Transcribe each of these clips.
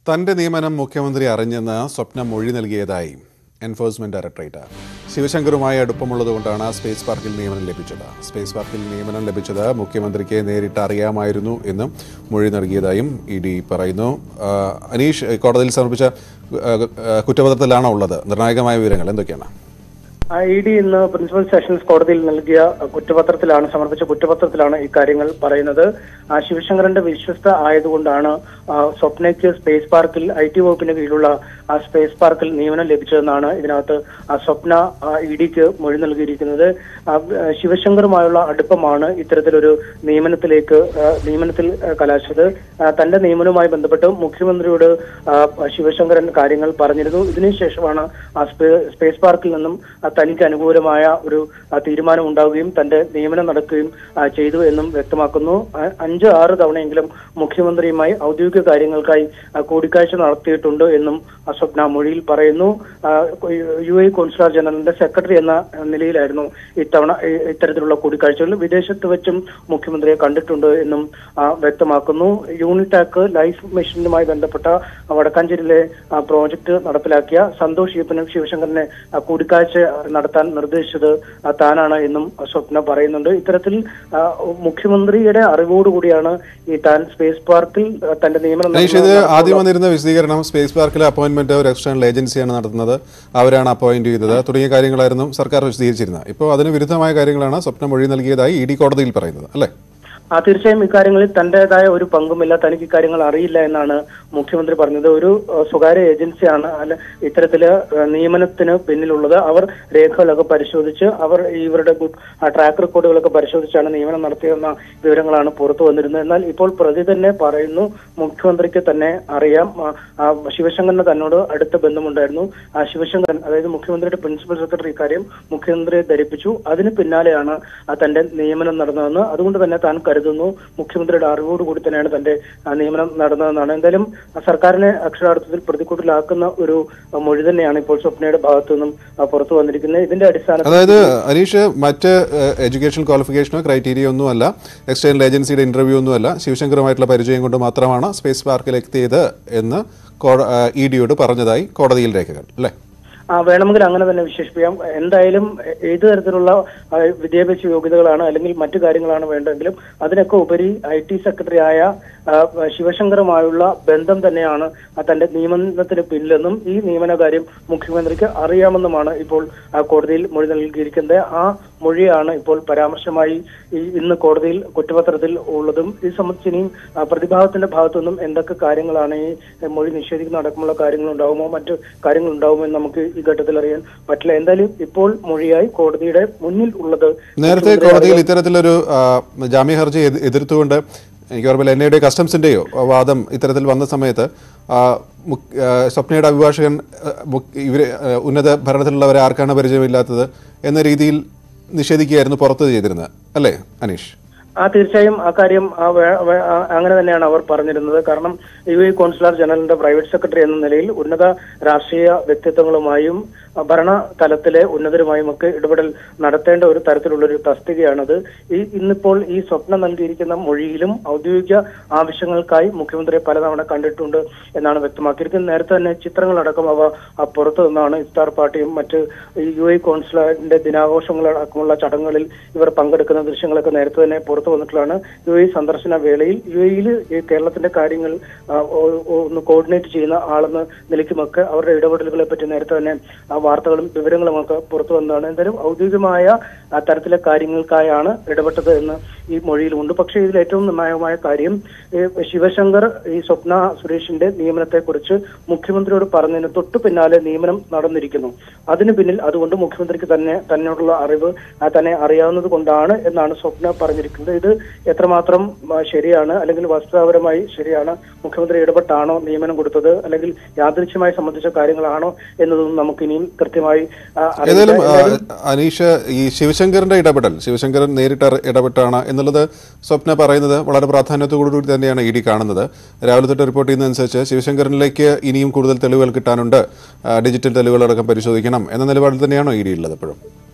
തന്റെ നിയമനം മുഖ്യമന്ത്രി അറിഞ്ഞെന്ന് സ്വപ്ന മൊഴി നൽകിയതായി എൻഫോഴ്സ്മെന്റ് ഡയറക്ടറേറ്റ് ശിവശങ്കറുമായി അടുപ്പമുള്ളതുകൊണ്ടാണ് സ്പേസ് പാർക്കിൽ നിയമനം ലഭിച്ചത് സ്പേസ് പാർക്കിൽ നിയമനം ലഭിച്ചത് മുഖ്യമന്ത്രിക്ക് നേരിട്ട് അറിയാമായിരുന്നു എന്നും മൊഴി നൽകിയതായും ഇ ഡി പറയുന്നു ആ, അനീഷ് കോടതിയിൽ സമർപ്പിച്ച ആ, ആ, കുറ്റപത്രത്തിലാണോ ഉള്ളത് നിർണായകമായ വിവരങ്ങൾ എന്തൊക്കെയാണ് ഇ ഡി ഇന്ന് പ്രിൻസിപ്പൽ സെഷൻസ് കോടതിയിൽ നൽകിയ കുറ്റപത്രത്തിലാണ് സമർപ്പിച്ച കുറ്റപത്രത്തിലാണ് ഇക്കാര്യങ്ങൾ പറയുന്നത് ആ, ശിവശങ്കരന്റെ വിശ്വസ്ത ആയതുകൊണ്ടാണ് ആ, സ്വപ്നയ്ക്ക് സ്പേസ് പാർക്കിൽ ഐ ടി വകുപ്പിന് കീഴിലുള്ള ആ സ്പേസ് പാർക്കിൽ നിയമനം ലഭിച്ചതെന്നാണ് ഇതിനകത്ത് ആ സ്വപ്ന ഇ ഡിക്ക് മൊഴി നൽകിയിരിക്കുന്നത് ആ, ശിവശങ്കറുമായുള്ള അടുപ്പമാണ് ഇത്തരത്തിലൊരു നിയമനത്തിലേക്ക് ആ, നിയമനത്തിൽ ആ, കലാശിച്ചത് ആ, തന്റെ നിയമനവുമായി ബന്ധപ്പെട്ട് മുഖ്യമന്ത്രിയോട് ആ, ശിവശങ്കരൻ കാര്യങ്ങൾ പറഞ്ഞിരുന്നു ഇതിനുശേഷമാണ് ആ സ്പേ- സ്പേസ് പാർക്കിൽ നിന്നും ആ, തനിക്ക് അനുകൂലമായ ഒരു ആ, തീരുമാനം ഉണ്ടാവുകയും തന്റെ നിയമനം നടക്കുകയും ആ, ചെയ്തു എന്നും വ്യക്തമാക്കുന്നു ആ, അഞ്ച് ആറ് തവണയെങ്കിലും മുഖ്യമന്ത്രിയുമായി ഔദ്യോഗിക കാര്യങ്ങൾക്കായി ആ, കൂടിക്കാഴ്ച നടത്തിയിട്ടുണ്ട് എന്നും ആ സ്വപ്ന മൊഴിയിൽ പറയുന്നു ആ, യു എ കോൺസുലർ ജനറലിന്റെ സെക്രട്ടറി എന്ന നിലയിലായിരുന്നു ഇത്തവണ ഇ- ഇത്തരത്തിലുള്ള കൂടിക്കാഴ്ചകൾ വിദേശത്ത് വെച്ചും മുഖ്യമന്ത്രിയെ കണ്ടിട്ടുണ്ട് എന്നും ആ, വ്യക്തമാക്കുന്നു യൂണിടാക്ക് ലൈഫ് മിഷനുമായി ബന്ധപ്പെട്ട വടക്കാഞ്ചേരിയിലെ ആ, പ്രോജക്ട് നടപ്പിലാക്കിയ സന്തോഷ് ഈപ്പനും ശിവശങ്കരനെ ആ, കൂടിക്കാഴ്ച നടത്താൻ നിർദ്ദേശിച്ചത് ആ, താനാണ് എന്നും സ്വപ്ന പറയുന്നുണ്ട് ഇത്തരത്തിൽ ആ, മുഖ്യമന്ത്രിയുടെ അറിവോടുകൂടിയാണ് ഈ താൻ സ്പേസ് പാർക്കിൽ ആ, തന്റെ നിയമനം അനീഷ് ഇത് നടത്തുന്ന- ആദ്യം വന്നിരുന്ന വിശദീകരണം സ്പേസ് പാർക്കിലെ അപ്പോയിന്റ്മെന്റ് ഒരു എക്സ്റ്റേണൽ ഏജൻസിയാണ് നടത്തുന്നത് അവരാണ് അപ്പോയിന്റ് ചെയ്തത് തുടങ്ങിയ കാര്യങ്ങളായിരുന്നു സർക്കാർ വിശദീകരിച്ചിരുന്നത് ഇപ്പോൾ അതിന് വിരുദ്ധമായ കാര്യങ്ങളാണ് സ്വപ്ന മൊഴി നൽകിയതായി ഇ ഡി കോടതിയിൽ പറയുന്നത് അല്ലേ ആ തീർച്ചയായും ഇക്കാര്യങ്ങളിൽ തന്റേതായ ഒരു പങ്കുമില്ല തനിക്ക് ഇക്കാര്യങ്ങൾ അറിയില്ല എന്നാണ് മുഖ്യമന്ത്രി പറഞ്ഞത് ഒരു ഏഹ്, സ്വകാര്യ ഏജൻസിയാണ് അല്ല ഇത്തരത്തില് ഏഹ്, നിയമനത്തിന് പിന്നിലുള്ളത് അവർ രേഖകളൊക്കെ പരിശോധിച്ച് അവർ ഇവരുടെ ഗു- ആ ട്രാക്ക് റെക്കോർഡുകളൊക്കെ പരിശോധിച്ചാണ് നിയമനം നടത്തിയെന്ന വിവരങ്ങളാണ് പുറത്തു വന്നിരുന്നത് എന്നാൽ ഇപ്പോൾ പ്രതി തന്നെ പറയുന്നു മുഖ്യമന്ത്രിക്ക് തന്നെ അറിയാം ആ, ആ, ശിവശങ്കറിന് തന്നോട് അടുത്ത ബന്ധമുണ്ടായിരുന്നു ആ ശിവശങ്കരൻ അതായത് മുഖ്യമന്ത്രിയുടെ പ്രിൻസിപ്പൽ സെക്രട്ടറി ഇക്കാര്യം മുഖ്യമന്ത്രിയെ ധരിപ്പിച്ചു അതിന് പിന്നാലെയാണ് ആ തന്റെ നിയമനം നടന്നതെന്ന് അതുകൊണ്ട് തന്നെ താൻ കരുതുന്നു മുഖ്യമന്ത്രിയുടെ അറിവോടുകൂടി തന്നെയാണ് തന്റെ ആ, നിയമനം നടന്നതെന്നാണ് എന്തായാലും ആ, സർക്കാരിനെ അക്ഷരാർത്ഥത്തിൽ പ്രതിക്കൂട്ടിലാക്കുന്ന ഒരു ആ, മൊഴി തന്നെയാണ് ഇപ്പോൾ സ്വപ്നയുടെ ഭാഗത്തു നിന്നും ആ, പുറത്തു വന്നിരിക്കുന്നത് ഇതിന്റെ അടിസ്ഥാനത്തിൽ അതായത് അനീഷ് മറ്റ് എഡ്യൂക്കേഷൻ ക്വാളിഫിക്കേഷനോ ക്രൈറ്റീരിയ ഒന്നുമല്ല എക്സ്റ്റേണൽ ഏജൻസിയുടെ ഇന്റർവ്യൂ ഒന്നുമല്ല ശിവശങ്കറുമായിട്ടുള്ള പരിചയം കൊണ്ട് മാത്രമാണ് സ്പേസ് പാർക്കിൽ എത്തിയത് എന്ന് ഇ ഡിയോട് പറഞ്ഞതായി കോടതിയിൽ രേഖകൾ അല്ലേ ആ വേണമെങ്കിൽ അങ്ങനെ തന്നെ വിശേഷിപ്പിക്കാം എന്തായാലും എ- ഏത് തരത്തിലുള്ള ആ, വിദ്യാഭ്യാസ യോഗ്യതകളാണ് അല്ലെങ്കിൽ മറ്റു കാര്യങ്ങളാണ് വേണ്ടതെങ്കിലും അതിനൊക്കെ ഉപരി ഐ ടി സെക്രട്ടറി ആയ ആ, ശിവശങ്കറുമായുള്ള ബന്ധം തന്നെയാണ് ആ തന്റെ നിയമനത്തിന് പിന്നിലെന്നും ഈ നിയമന കാര്യം മുഖ്യമന്ത്രിക്ക് അറിയാമെന്നുമാണ് ഇപ്പോൾ ആ, കോടതിയിൽ മൊഴി നൽകിയിരിക്കുന്നത് ആ മൊഴിയാണ് ഇപ്പോൾ പരാമർശമായി ഈ ഇന്ന് കോടതിയിൽ കുറ്റപത്രത്തിൽ ഉള്ളതും ഇത് സംബന്ധിച്ച് ഇനിയും ആ, പ്രതിഭാഗത്തിന്റെ ഭാഗത്തുനിന്നും എന്തൊക്കെ കാര്യങ്ങളാണ് ഈ മൊഴി നിഷേധിക്കുന്ന അടക്കമുള്ള കാര്യങ്ങൾ ഉണ്ടാവുമോ മറ്റു കാര്യങ്ങൾ ഉണ്ടാവുമോ എന്ന് നമുക്ക് ഈ ഘട്ടത്തിൽ അറിയാൻ പറ്റില്ല എന്തായാലും ഇപ്പോൾ മൊഴിയായി കോടതിയുടെ മുന്നിൽ ഉള്ളത് നേരത്തെ കോടതിയിൽ ഇത്തരത്തിലൊരു ആ, ജാമ്യ ഹർജി എതി- എതിർത്തുകൊണ്ട് എനിക്ക് ഓർമ്മയില്ല എൻ ഐയുടെ കസ്റ്റംസിന്റെയോ വാദം ഇത്തരത്തിൽ വന്ന സമയത്ത് ആ, മുഖ്- ആ, സ്വപ്നയുടെ അഭിഭാഷകൻ ആ, മുഖ്- ഇവരെ ആ, ഉന്നത ഭരണത്തിലുള്ളവരെ ആർക്കാണ് പരിചയമില്ലാത്തത് എന്ന രീതിയിൽ നിഷേധിക്കുകയായിരുന്നു പുറത്ത് ചെയ്തിരുന്നത് അല്ലേ അനീഷ് ആ തീർച്ചയായും ആ കാര്യം ആ വേ- വേ- ആ അങ്ങനെ തന്നെയാണ് അവർ പറഞ്ഞിരുന്നത് കാരണം യു എ കോൺസുലർ ജനറലിന്റെ പ്രൈവറ്റ് സെക്രട്ടറി എന്ന നിലയിൽ ഉന്നത രാഷ്ട്രീയ വ്യക്തിത്വങ്ങളുമായും ആ, ഭരണ തലത്തിലെ ഉന്നതരുമായും ഒക്കെ ഇടപെടൽ നടത്തേണ്ട ഒരു തരത്തിലുള്ള ഒരു തസ്തികയാണത് ഈ ഇന്നിപ്പോൾ ഈ സ്വപ്നം നൽകിയിരിക്കുന്ന മൊഴിയിലും ഔദ്യോഗിക ആവശ്യങ്ങൾക്കായി മുഖ്യമന്ത്രിയെ പലതവണ കണ്ടിട്ടുണ്ട് എന്നാണ് വ്യക്തമാക്കിയിരിക്കുന്നത് നേരത്തെ തന്നെ ചിത്രങ്ങളടക്കം അവ ആ, പുറത്തു നിന്നാണ് ഇഫ്താർ പാർട്ടിയും മറ്റ് ഈ യു എ കോൺസുലേറ്റിന്റെ ദിനാഘോഷങ്ങളടക്കമുള്ള ചടങ്ങുകളിൽ ഇവർ പങ്കെടുക്കുന്ന ദൃശ്യങ്ങളൊക്കെ നേരത്തെ തന്നെ പുറത്തു വന്നിട്ടുള്ളതാണ് യു എ സന്ദർശന വേളയിൽ യു എയിൽ ഈ കേരളത്തിന്റെ കാര്യങ്ങൾ ആ, ഓ- ഓ- ഒന്ന് കോർഡിനേറ്റ് ചെയ്യുന്ന ആളെന്ന നിലയ്ക്കുമൊക്കെ അവരുടെ ഇടപെടലുകളെ പറ്റി നേരത്തെ തന്നെ ആ വാർത്തകളും വിവരങ്ങളും ഒക്കെ പുറത്തു വന്നതാണ് എന്തായാലും ഔദ്യോഗികമായ ആ, തരത്തിലെ കാര്യങ്ങൾക്കായാണ് ഇടപെട്ടത് എന്ന് ഈ മൊഴിയിലുണ്ട് പക്ഷേ ഇതിൽ ഏറ്റവും നിർണായകമായ കാര്യം ഈ ശിവശങ്കർ ഈ സ്വപ്ന സുരേഷിന്റെ നിയമനത്തെ കുറിച്ച് മുഖ്യമന്ത്രിയോട് പറഞ്ഞതിന് തൊട്ടു പിന്നാലെ നിയമനം നടന്നിരിക്കുന്നു അതിന് പിന്നിൽ അതുകൊണ്ട് മുഖ്യമന്ത്രിക്ക് തന്നെ തന്നോടുള്ള അറിവ് ആ, തന്നെ അറിയാവുന്നത് കൊണ്ടാണ് എന്നാണ് സ്വപ്ന പറഞ്ഞിരിക്കുന്നത് ഇത് എത്രമാത്രം ആ, ശരിയാണ് അല്ലെങ്കിൽ വസ്തുതാപരമായി ശരിയാണ് മുഖ്യമന്ത്രി ഇടപെട്ടാണോ നിയമനം കൊടുത്തത് അല്ലെങ്കിൽ യാദൃശ്യമായി സംബന്ധിച്ച കാര്യങ്ങളാണോ എന്നതൊന്നും നമുക്ക് ഇനിയും കൃത്യമായി ആ, അറിയില്ല. ഏതായാലും ആ, എന്തായാലും അനീഷ് ഈ ശിവശങ്കറിന്റെ ഇടപെടൽ ശിവശങ്കരൻ നേരിട്ട് ഇട- ഇടപെട്ടാണ് എന്നുള്ളത് സ്വപ്ന പറയുന്നത് വളരെ പ്രാധാന്യത്തോടുകൂടി തന്നെയാണ് ഇ ഡി കാണുന്നത് രാവിലെ തൊട്ട് റിപ്പോർട്ട് ചെയ്യുന്നതനുസരിച്ച് ശിവശങ്കറിലേക്ക് ഇനിയും കൂടുതൽ തെളിവുകൾ കിട്ടാനുണ്ട് ആ, ഡിജിറ്റൽ തെളിവുകളടക്കം പരിശോധിക്കണം എന്ന നിലപാടിൽ തന്നെയാണോ ഇ ഡി ഉള്ളത് എപ്പോഴും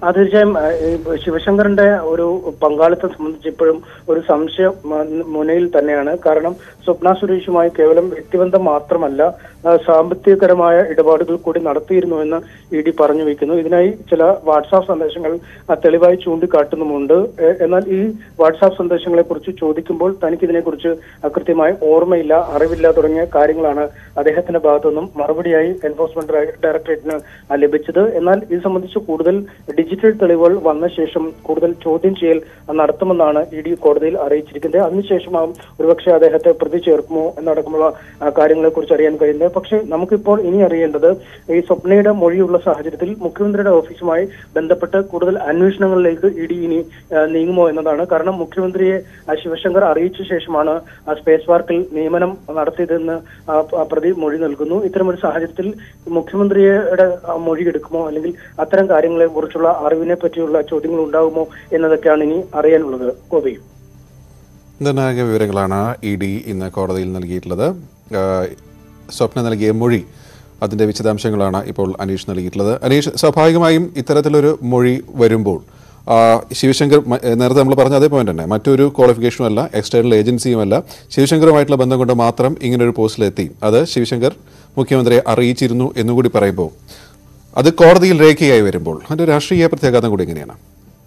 ആ തീർച്ചയായും ആ, ഈ ശിവശങ്കറിന്റെ ഒരു പങ്കാളിത്തം സംബന്ധിച്ച് ഇപ്പോഴും ഒരു സംശയം മ- മുനയിൽ തന്നെയാണ് കാരണം സ്വപ്ന സുരേഷുമായി കേവലം വ്യക്തിബന്ധം മാത്രമല്ല ആ, സാമ്പത്തികകരമായ ഇടപാടുകൾ കൂടി നടത്തിയിരുന്നുവെന്ന് ഇ ഡി പറഞ്ഞു വെക്കുന്നു ഇതിനായി ചില വാട്സാപ്പ് സന്ദേശങ്ങൾ ആ, തെളിവായി ചൂണ്ടിക്കാട്ടുന്നുമുണ്ട് എ- എന്നാൽ ഈ വാട്സാപ്പ് സന്ദേശങ്ങളെ കുറിച്ച് ചോദിക്കുമ്പോൾ തനിക്ക് ഇതിനെക്കുറിച്ച് കൃത്യമായി ഓർമ്മയില്ല അറിവില്ല തുടങ്ങിയ കാര്യങ്ങളാണ് അദ്ദേഹത്തിന്റെ ഭാഗത്തുനിന്നും മറുപടിയായി എൻഫോഴ്സ്മെന്റ് ഡയറ- ഡയറക്ടറേറ്റിന് ആ, ലഭിച്ചത് എന്നാൽ ഇത് സംബന്ധിച്ച് കൂടുതൽ ഡിജിറ്റൽ തെളിവുകൾ വന്ന ശേഷം കൂടുതൽ ചോദ്യം ചെയ്യൽ നടത്തുമെന്നാണ് ഇ ഡി കോടതിയിൽ അറിയിച്ചിരിക്കുന്നത് അതിനുശേഷമാകും ഒരുപക്ഷെ അദ്ദേഹത്തെ പ്രതി ചേർക്കുമോ എന്നടക്കമുള്ള കാര്യങ്ങളെ കുറിച്ച് അറിയാൻ കഴിയുന്നത് പക്ഷേ നമുക്കിപ്പോൾ ഇനി അറിയേണ്ടത് ഈ സ്വപ്നയുടെ മൊഴിയുള്ള സാഹചര്യത്തിൽ മുഖ്യമന്ത്രിയുടെ ഓഫീസുമായി ബന്ധപ്പെട്ട് കൂടുതൽ അന്വേഷണങ്ങളിലേക്ക് ഇ ഡി ഇനി ആ, നീങ്ങുമോ എന്നതാണ് കാരണം മുഖ്യമന്ത്രിയെ ആ, ശിവശങ്കർ അറിയിച്ച ശേഷമാണ് ആ സ്പേസ് പാർക്കിൽ നിയമനം നടത്തിയതെന്ന് ആ, പ- പ്രതി മൊഴി നൽകുന്നു ഇത്തരമൊരു സാഹചര്യത്തിൽ മുഖ്യമന്ത്രിയുടെ ആ, മൊഴി എടുക്കുമോ അല്ലെങ്കിൽ അത്തരം കാര്യങ്ങളെ കുറിച്ചുള്ള അറിവിനെ പറ്റിയുള്ള ചോദ്യങ്ങൾ ഉണ്ടാകുമോ എന്നതൊക്കെയാണ് ഇനി അറിയാനുള്ളത് ഗോപി നിർണായക വിവരങ്ങളാണ് ഇ ഡി ഇന്ന് കോടതിയിൽ നൽകിയിട്ടുള്ളത് ആ, സ്വപ്ന നൽകിയ മൊഴി അതിൻ്റെ വിശദാംശങ്ങളാണ് ഇപ്പോൾ അനീഷ് നൽകിയിട്ടുള്ളത് അനീഷ് സ്വാഭാവികമായും ഇത്തരത്തിലൊരു മൊഴി വരുമ്പോൾ ആ, ശിവശങ്കർ മ- നേരത്തെ നമ്മൾ പറഞ്ഞ അതേ പോയിന്റ് തന്നെ മറ്റൊരു ക്വാളിഫിക്കേഷനും അല്ല എക്സ്റ്റേണൽ ഏജൻസിയുമല്ല ശിവശങ്കറുമായിട്ടുള്ള ബന്ധം കൊണ്ട് മാത്രം ഇങ്ങനൊരു പോസ്റ്റിലെത്തി അത് ശിവശങ്കർ മുഖ്യമന്ത്രിയെ അറിയിച്ചിരുന്നു എന്നുകൂടി പറയുമ്പോൾ അത് കോടതിയിൽ രേഖയായി വരുമ്പോൾ അതിൻ്റെ രാഷ്ട്രീയ പ്രത്യാഘാതം കൂടി എങ്ങനെയാണ്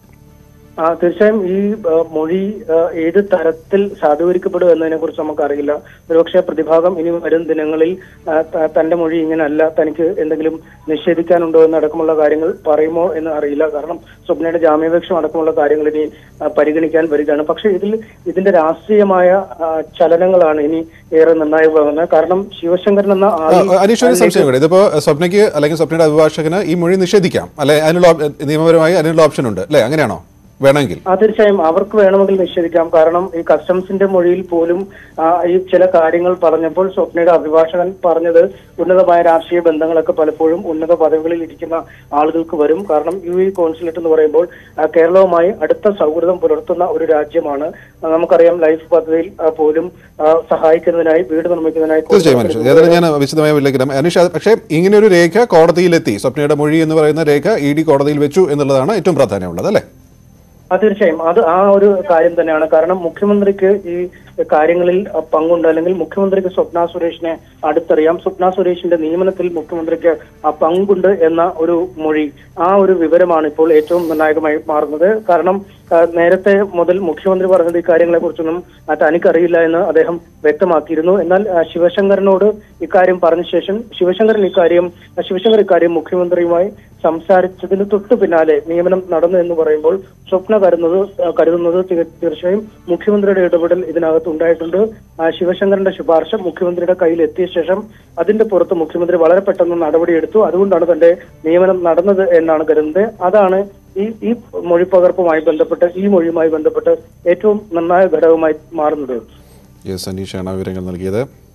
ആ തീർച്ചയായും ഈ ആ, മൊഴി ആ, ഏത് തരത്തിൽ സാധൂകരിക്കപ്പെടും എന്നതിനെ കുറിച്ച് നമുക്കറിയില്ല ഒരുപക്ഷെ പ്രതിഭാഗം ഇനി വരും ദിനങ്ങളിൽ ആ, ത- തന്റെ മൊഴി ഇങ്ങനല്ല തനിക്ക് എന്തെങ്കിലും നിഷേധിക്കാനുണ്ടോ എന്നടക്കമുള്ള കാര്യങ്ങൾ പറയുമോ എന്ന് അറിയില്ല കാരണം സ്വപ്നയുടെ ജാമ്യാപേക്ഷ അടക്കമുള്ള കാര്യങ്ങൾ ഇനി ആ, പരിഗണിക്കാൻ വരികയാണ് പക്ഷെ ഇതിൽ ഇതിന്റെ രാഷ്ട്രീയമായ ആ, ചലനങ്ങളാണ് ഇനി ഏറെ നിർണായകമാകുന്നത് കാരണം ശിവശങ്കരൻ എന്ന ആ, ആൾ അനീഷ് ഒരു സംശയം കൂടെ ഇതിപ്പോ സ്വപ്നയ്ക്ക് അല്ലെങ്കിൽ സ്വപ്നയുടെ അഭിഭാഷകന് ഈ മൊഴി നിഷേധിക്കാം അല്ലെ അതിനുള്ള ഓപ്- നിയമപരമായി അതിനുള്ള ഓപ്ഷൻ ഉണ്ട് അല്ലെ അങ്ങനെയാണോ വേണമെങ്കിൽ ആ തീർച്ചയായും അവർക്ക് വേണമെങ്കിൽ നിഷേധിക്കാം കാരണം ഈ കസ്റ്റംസിന്റെ മൊഴിയിൽ പോലും ആ, ഈ ചില കാര്യങ്ങൾ പറഞ്ഞപ്പോൾ സ്വപ്നയുടെ അഭിഭാഷകൻ പറഞ്ഞത് ഉന്നതമായ രാഷ്ട്രീയ ബന്ധങ്ങളൊക്കെ പലപ്പോഴും ഉന്നത പദവികളിൽ ഇരിക്കുന്ന ആളുകൾക്ക് വരും കാരണം യു എ കോൺസുലേറ്റ് എന്ന് പറയുമ്പോൾ ആ, കേരളവുമായി അടുത്ത സൗഹൃദം പുലർത്തുന്ന ഒരു രാജ്യമാണ് ആ, നമുക്കറിയാം ലൈഫ് പദ്ധതിയിൽ ആ, പോലും ആ, സഹായിക്കുന്നതിനായി വീട് നിർമ്മിക്കുന്നതിനായി തീർച്ചയായും അനീഷ് ഏതായാലും ഞാൻ വിശദമായി വിളിക്കണം അനീഷ് അത് പക്ഷേ ഇങ്ങനെ ഒരു രേഖ കോടതിയിലെത്തി സ്വപ്നയുടെ മൊഴി എന്ന് പറയുന്ന രേഖ ഇ ഡി കോടതിയിൽ വെച്ചു എന്നുള്ളതാണ് ഏറ്റവും പ്രാധാന്യമുള്ളത് അല്ലേ ആ തീർച്ചയായും അത് ആ ഒരു കാര്യം തന്നെയാണ് കാരണം മുഖ്യമന്ത്രിക്ക് ഈ കാര്യങ്ങളിൽ അഹ്, പങ്കുണ്ട് അല്ലെങ്കിൽ മുഖ്യമന്ത്രിക്ക് സ്വപ്ന സുരേഷിനെ അടുത്തറിയാം സ്വപ്ന സുരേഷിന്റെ നിയമനത്തിൽ മുഖ്യമന്ത്രിക്ക് ആ പങ്കുണ്ട് എന്ന ഒരു മൊഴി ആ ഒരു വിവരമാണ് ഇപ്പോൾ ഏറ്റവും നിർണായകമായി മാറുന്നത് കാരണം ആ, നേരത്തെ മുതൽ മുഖ്യമന്ത്രി പറഞ്ഞത് ഈ കാര്യങ്ങളെ കുറിച്ചൊന്നും തനിക്കറിയില്ല എന്ന് അദ്ദേഹം വ്യക്തമാക്കിയിരുന്നു എന്നാൽ ആ, ശിവശങ്കറിനോട് ഇക്കാര്യം പറഞ്ഞ ശേഷം ശിവശങ്കരൻ ഇക്കാര്യം ആ, ശിവശങ്കർ ഇക്കാര്യം മുഖ്യമന്ത്രിയുമായി സംസാരിച്ചതിന് തൊട്ടു പിന്നാലെ നിയമനം നടന്നു എന്ന് പറയുമ്പോൾ സ്വപ്ന കരുതുന്നത് ആ, കരുതുന്നത് തീ- തീർച്ചയായും മുഖ്യമന്ത്രിയുടെ ഇടപെടൽ ഇതിനകത്ത് ഉണ്ടായിട്ടുണ്ട് ആ, ശിവശങ്കറിന്റെ ശുപാർശ മുഖ്യമന്ത്രിയുടെ കയ്യിൽ എത്തിയ ശേഷം അതിന്റെ പുറത്ത് മുഖ്യമന്ത്രി വളരെ പെട്ടെന്ന് നടപടിയെടുത്തു അതുകൊണ്ടാണ് തന്റെ നിയമനം നടന്നത് എന്നാണ് കരുതുന്നത് അതാണ് ഈ ഈ മൊഴിപ്പകർപ്പുമായി ബന്ധപ്പെട്ട് ഈ മൊഴിയുമായി ബന്ധപ്പെട്ട് ഏറ്റവും നിർണായക ഘടകമായി മാറുന്നത് യെസ് അനീഷാണ് വിവരങ്ങൾ നൽകിയത്